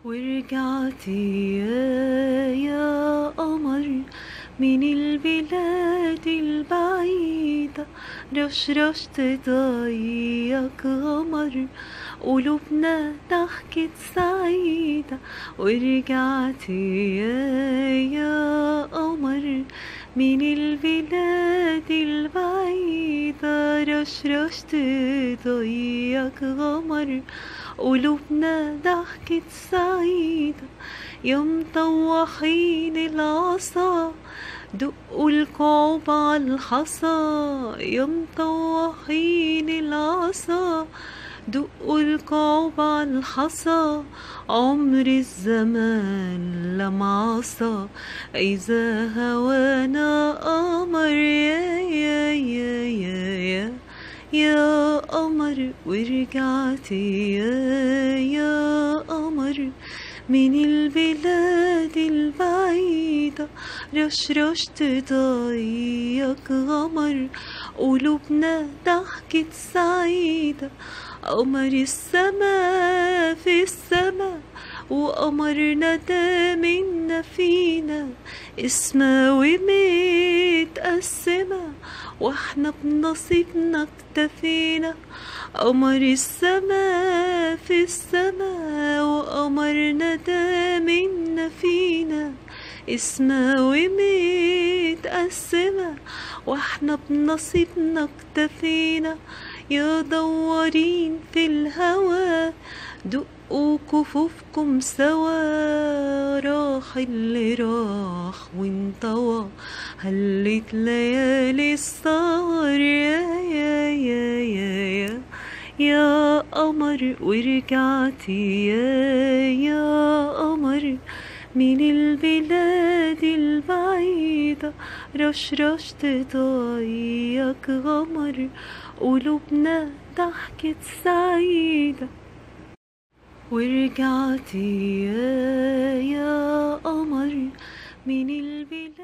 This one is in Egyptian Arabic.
ورجعتي يا, يا قمر من البلاد البعيدة رشرشت ضيق قمر قلوبنا ضحكت سعيدة ورجعتي يا, يا قمر من البلاد البعيدة رشرشت ضيق قمر قلوبنا ضحكت سعيدة يا مطوحين العصا دقوا الكعب على الحصى يا مطوحين العصا دقوا الكعب على الحصى عمر الزمان لم عصى إذا هوانا قمر يا يا يا يا يا يا قمر ورجعتي يا يا قمر من البلاد البعيدة رشرشت ضيق غمر قلوبنا ضحكت سعيدة قمر السما في السما وقمرنا ده منا فينا اسماوي متقسمة واحنا بنصيبنا اكتفينا قمر السما في السما وقمرنا ده منا فينا اسماوي متقسمة واحنا بنصيبنا اكتفينا يا دورين في الهوى دقوا كفوفكم سوا راح اللي راح وانطوى هلت ليالي السهر يا يا يا يا يا يا قمر ورجعتي يا يا قمر من البلاد البعيدة رشرشت ضيق غمر قلوبنا ضحكت سعيدة ورجعتي يا يا قمر من البلاد